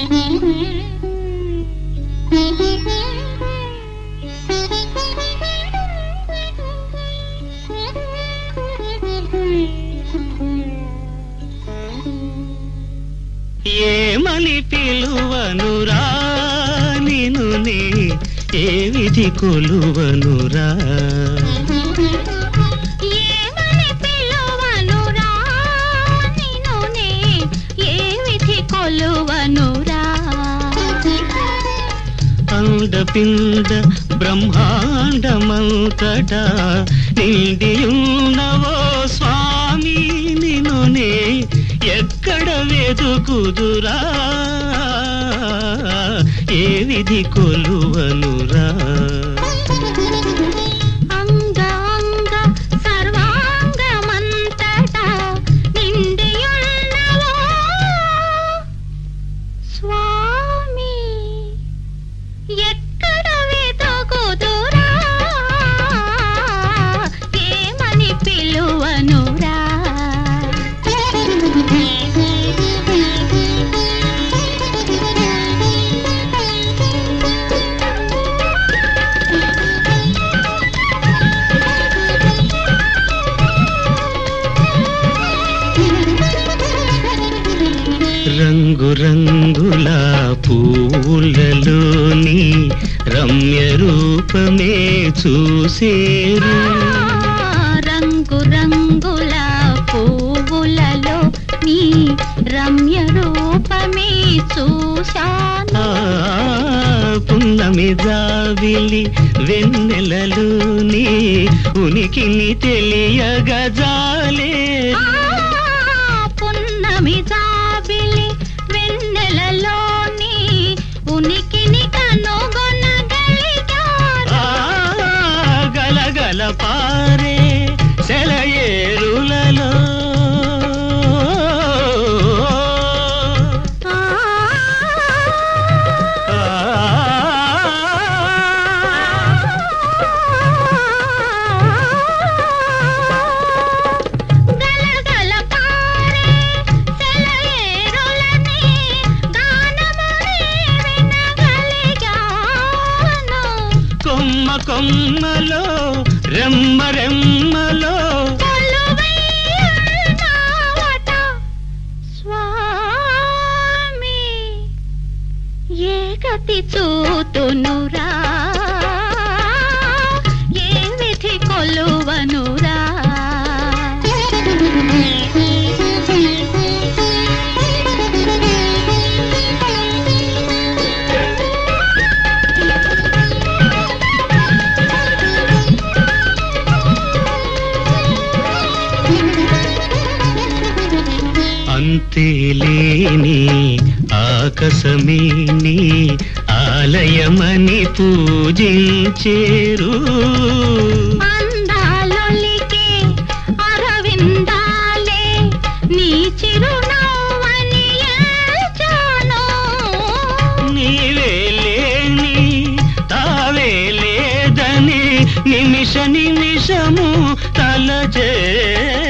ఏమని పిలువనురా నిను నే ఏ విధి కొలువనురా ఏమని పిలువనురా నిన్ను నే ఏ విధి కొలువనురా అండపిండ బ్రహ్మాండమంతటా నిండియున్నవో స్వామి నిను నే ఎక్కడ వెతుకుదురా ఏ విధి కొలువనురా అంగ అంగ సర్వాంగమంతటా నిండియున్నవో స్వామి ఎక్కడ వెతుకుదురా ఏమని పిలువనురా రంగు రంగుల పూలలోని రమ్య రూపమే చూసేరు రంగు రంగుల పువ్వులలో నీ రమ్య రూపమే చూశాను ఆ పున్నమి జావిలి వెన్నెలలోని ఉనికిని తెలియగజాలే ఆ, పున్నమి జాబిలి వెన్నెలలోని ఉనికిని కనుగొనగలిగాను ఆ గలగల పారే సెలయేరులలో ఆ, ఆ గలగల పారే సెలయేరులని గానముని వినగలిగాను. కొమ్మ కొమ్మలో రెమ్మ రెమ్మలో కొలువై ఉన్నావట స్వామి ఏ గతి చూతునురా ఏ విధి కొలువనురా అంతేలేని ఆకాశమేని ఆలయమని పూజించేరు అందాలొలికే అరవిందాలే నీ చిరునవ్వని ఏల్చాను. నీవే లేని తావే లేదని నిమిష నిమిషము తలచే